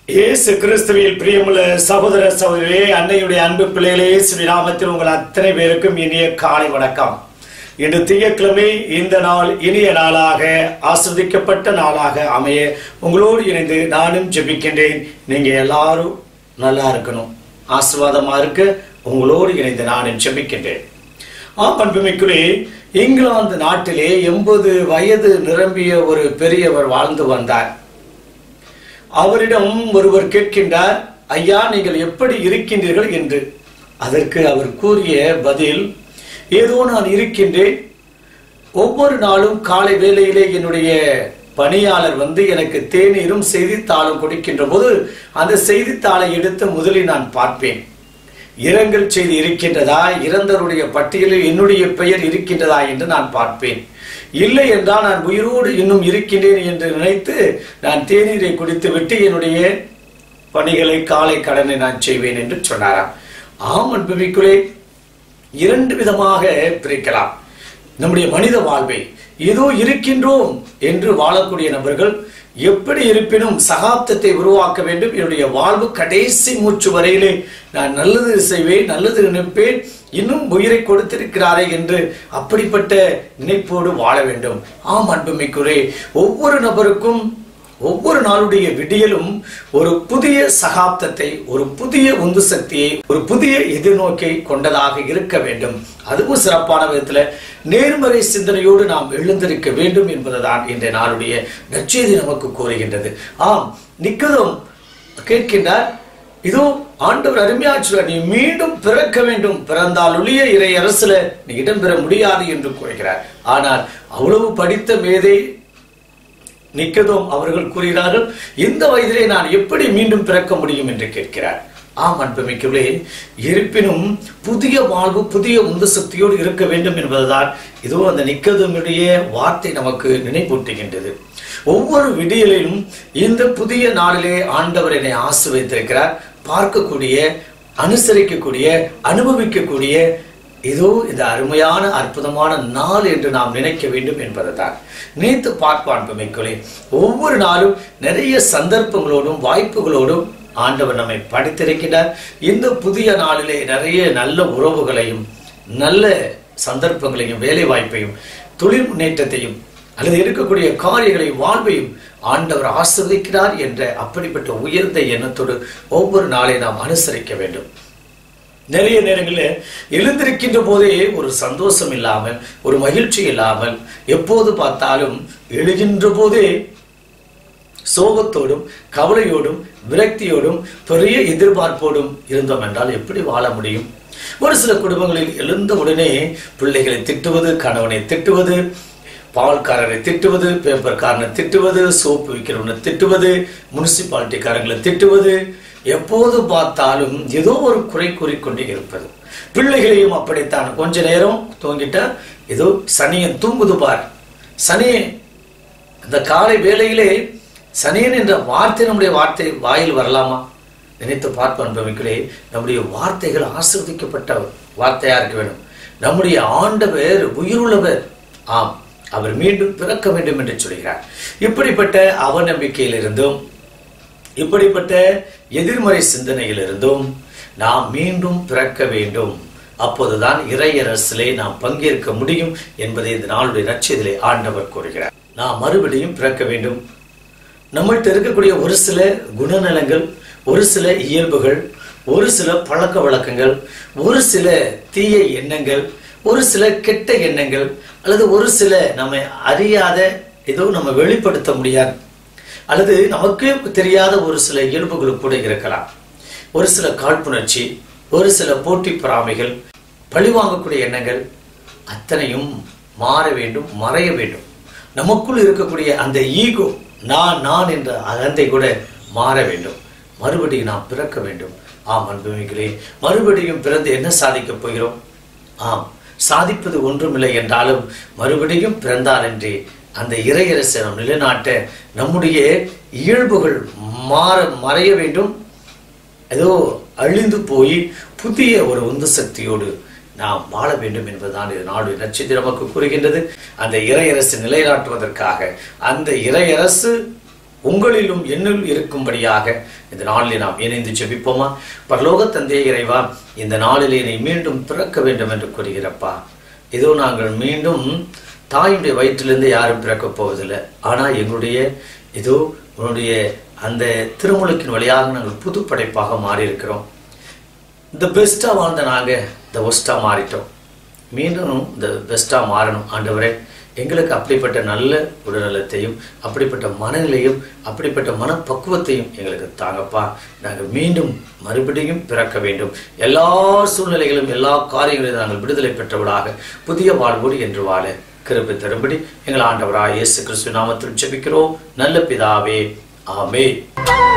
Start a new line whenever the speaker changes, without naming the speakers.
இயேசு கிறிஸ்துவில் பிரியமுள்ள சகோதர சகோதரியே அன்னையுடைய அன்பு பிள்ளைகளே ஸ்ரீ நாமத்தில் உங்கள் அத்தனை பேருக்கும் இனிய காலை வணக்கம் இன்று திங்கட்கிழமை இந்த நாள் இனிய நாளாக ஆஸ்வதிக்கப்பட்ட நாளாக அமைய உங்களோடு இணைந்து நானும் ஜெபிக்கின்றேன் நீங்க எல்லாரும் நல்லா இருக்கணும் ஆசீர்வாதமா இருக்க உங்களோடு இணைந்து நானும் ஜெபிக்கின்றேன் ஆம் அன்புமிக்குள்ளே இங்கிலாந்து நாட்டிலே எண்பது வயது நிரம்பிய ஒரு பெரியவர் வாழ்ந்து வந்தார் அவரிடம் ஒருவர் கேட்கின்றார் ஐயா நீங்கள் எப்படி இருக்கின்றீர்கள் என்று அதற்கு அவர் கூறிய பதில் ஏதோ நான் இருக்கின்றேன் ஒவ்வொரு நாளும் காலை வேளையிலே என்னுடைய பணியாளர் வந்து எனக்கு தேநீரும் செய்தித்தாளும் கொடுக்கின்ற போது அந்த செய்தித்தாளை எடுத்து முதலில் நான் பார்ப்பேன் இரங்கல் செய்தி இருக்கின்றதா இறந்தவருடைய பட்டியலில் என்னுடைய பெயர் இருக்கின்றதா என்று நான் பார்ப்பேன் இல்லை என்றால் நான் உயிரோடு இன்னும் இருக்கின்றேன் என்று நினைத்து நான் தேநீரை குடித்துவிட்டு என்னுடைய பணிகளை காலை கடனை நான் செய்வேன் என்று சொன்னாராம் ஆம் அன்புமிக்குள்ளே இரண்டு விதமாக பிரிக்கலாம் நம்முடைய மனித வாழ்வை ஏதோ இருக்கின்றோம் என்று வாழக்கூடிய நபர்கள் எப்படி இருப்பினும் சகாப்தத்தை உருவாக்க வேண்டும் என்னுடைய வாழ்வு கடைசி மூச்சு வரையிலே நான் நல்லது செய்வேன் நல்லது நினைப்பேன் இன்னும் உயிரை கொடுத்திருக்கிறாரே என்று அப்படிப்பட்ட நினைப்போடு வாழ வேண்டும் ஆம் அன்புமிக்குரே ஒவ்வொரு நபருக்கும் ஒவ்வொரு நாளுடைய விடியலும் ஒரு புதிய சகாப்தத்தை ஒரு புதிய உந்து சக்தியை ஒரு புதிய எதிர்நோக்கை கொண்டதாக இருக்க வேண்டும் அதுவும் சிறப்பான விதத்துல நேர்மறை சிந்தனையோடு நாம் எழுந்திருக்க வேண்டும் என்பதுதான் இன்றைய நாளுடைய நற்செய்தி நமக்கு கூறுகின்றது ஆம் நிக்கதும் கேட்கின்றார் இதோ ஆண்டவர் அருமையா சொல்றார் நீ மீண்டும் பிறக்க வேண்டும் பிறந்தால் ஒளிய இறை அரசுல நீ இடம்பெற முடியாது என்று கூறுகிறார் ஆனால் அவ்வளவு படித்த மேதை நிக்கதோம் அவர்கள் கூறுகிறார்கள் இந்த வயதிலே நான் எப்படி மீண்டும் பிறக்க முடியும் என்று கேட்கிறார் ஆம் அன்புமிக்கவே இருப்பினும் புதிய வாழ்வு புதிய உந்து சக்தியோடு இருக்க வேண்டும் என்பதுதான் இதோ அந்த நிக்கதமுடைய வார்த்தை நமக்கு நினைவூட்டுகின்றது ஒவ்வொரு விடியலிலும் இந்த புதிய நாளிலே ஆண்டவர் என்னை ஆசிர்வதித்திருக்கிறார் பார்க்கக்கூடிய அனுசரிக்கக்கூடிய அனுபவிக்கக்கூடிய இதோ இந்த அருமையான அற்புதமான நாள் என்று நாம் நினைக்க வேண்டும் என்பதுதான் நினைத்து பார்ப்பான் மிக்கலே ஒவ்வொரு நாளும் நிறைய சந்தர்ப்பங்களோடும் வாய்ப்புகளோடும் ஆண்டவர் நம்மை படித்திருக்கிறார் இந்த புதிய நாளிலே நிறைய நல்ல உறவுகளையும் நல்ல சந்தர்ப்பங்களையும் வேலை வாய்ப்பையும் தொழில் முன்னேற்றத்தையும் அல்லது இருக்கக்கூடிய காரியங்களை வாழ்வையும் ஆண்டவர் ஆசிர்வதிக்கிறார் என்ற அப்படிப்பட்ட உயர்ந்த எண்ணத்தோடு ஒவ்வொரு நாளை நாம் அனுசரிக்க வேண்டும் நிறைய நேரங்களில் எழுந்திருக்கின்ற போதே ஒரு சந்தோஷம் இல்லாமல் ஒரு மகிழ்ச்சி இல்லாமல் எப்போது பார்த்தாலும் எழுகின்ற போதே சோகத்தோடும் கவலையோடும் விரக்தியோடும் பெரிய எதிர்பார்ப்போடும் இருந்தோம் என்றால் எப்படி வாழ முடியும் ஒரு சில குடும்பங்களில் எழுந்த உடனே பிள்ளைகளை திட்டுவது கணவனை திட்டுவது பால்காரரை திட்டுவது பேப்பர்காரனை திட்டுவது சோப்பு விற்கிறவனை திட்டுவது முனிசிபாலிட்டிக்காரங்களை திட்டுவது எப்போது பார்த்தாலும் ஏதோ ஒரு குறை கூறிக்கொண்டே இருப்பது பிள்ளைகளையும் அப்படித்தான் கொஞ்ச நேரம் தூங்கிட்டா ஏதோ சனியன் தூங்குது பார் சனியன் இந்த காலை வேளையிலே சனியன் என்ற வார்த்தை நம்முடைய வார்த்தை வாயில் வரலாமா நினைத்து பார்ப்ப அனுபவிகளே நம்முடைய வார்த்தைகள் ஆசிர்வதிக்கப்பட்ட வார்த்தையா இருக்க வேண்டும் நம்முடைய ஆண்டவர் உயிருள்ளவர் ஆம் அவர் மீண்டும் பிறக்க வேண்டும் என்று சொல்கிறார் இப்படிப்பட்ட அவநம்பிக்கையிலிருந்தும் இப்படிப்பட்ட எதிர்மறை சிந்தனையிலிருந்தும் நாம் மீண்டும் பிறக்க வேண்டும் அப்போதுதான் இறையரசிலே நாம் பங்கேற்க முடியும் என்பதை இந்த நாளுடைய நச்சதிலே ஆண்டவர் கூறுகிறார் நாம் மறுபடியும் பிறக்க வேண்டும் நம்மள்கிட்ட இருக்கக்கூடிய ஒரு சில குணநலங்கள் ஒரு சில இயல்புகள் ஒரு சில பழக்க வழக்கங்கள் ஒரு சில தீய எண்ணங்கள் ஒரு சில கெட்ட எண்ணங்கள் அல்லது ஒரு சில நம்ம அறியாத ஏதோ நம்ம வெளிப்படுத்த முடியாது அல்லது நமக்கே தெரியாத ஒரு சில இயல்புகள் கூட இருக்கலாம் ஒரு சில காழ்ப்புணர்ச்சி ஒரு சில போட்டி பொறாமைகள் பழிவாங்கக்கூடிய எண்ணங்கள் அத்தனையும் மாற வேண்டும் மறைய வேண்டும் நமக்குள் இருக்கக்கூடிய அந்த ஈகோ நான் நான் என்ற அகந்தை கூட மாற வேண்டும் மறுபடியும் நாம் பிறக்க வேண்டும் ஆம் அன்புமிகளே மறுபடியும் பிறந்து என்ன சாதிக்கப் போகிறோம் ஆம் சாதிப்பது ஒன்றுமில்லை என்றாலும் மறுபடியும் பிறந்தால் என்றே அந்த இறையரசை நாம் நிலைநாட்ட நம்முடைய இயல்புகள் மாற மறைய வேண்டும் ஏதோ அழிந்து போய் புதிய ஒரு உந்து சக்தியோடு நாம் வாழ வேண்டும் என்பதுதான் இது நாடு நட்சத்திரம் நமக்கு கூறுகின்றது அந்த இறையரசு நிலைநாட்டுவதற்காக அந்த இறையரசு உங்களிலும் என்னில் இருக்கும்படியாக இந்த நாளிலே நாம் இணைந்து ஜெபிப்போமா பரலோக தந்தை இறைவா இந்த நாளிலே நீ மீண்டும் பிறக்க வேண்டும் என்று கூறுகிறப்பா இதோ நாங்கள் மீண்டும் தாயுடைய வயிற்றிலிருந்து யாரும் பிறக்கப் போவதில்லை ஆனால் எங்களுடைய இதோ உன்னுடைய அந்த திருமுழுக்கின் வழியாக நாங்கள் புது படைப்பாக மாறி இருக்கிறோம் இந்த பெஸ்ட்டாக வாழ்ந்த நாங்கள் இந்த ஒஸ்ட்டாக மாறிட்டோம் மீண்டும் இந்த பெஸ்ட்டாக மாறணும் ஆண்டவரே எங்களுக்கு அப்படிப்பட்ட நல்ல உடல்நலத்தையும் அப்படிப்பட்ட மனநிலையும் அப்படிப்பட்ட மனப்பக்குவத்தையும் எங்களுக்கு தாங்கப்பா நாங்கள் மீண்டும் மறுபடியும் பிறக்க வேண்டும் எல்லா சூழ்நிலைகளும் எல்லா காரியங்களையும் நாங்கள் விடுதலை பெற்றவர்களாக புதிய வாழ்வோடு என்று வாழ கிருபை தரும்படி எங்கள் ஆண்டவராக இயேசு கிறிஸ்து நாமத்தில் ஜெபிக்கிறோம் நல்ல பிதாவே ஆமே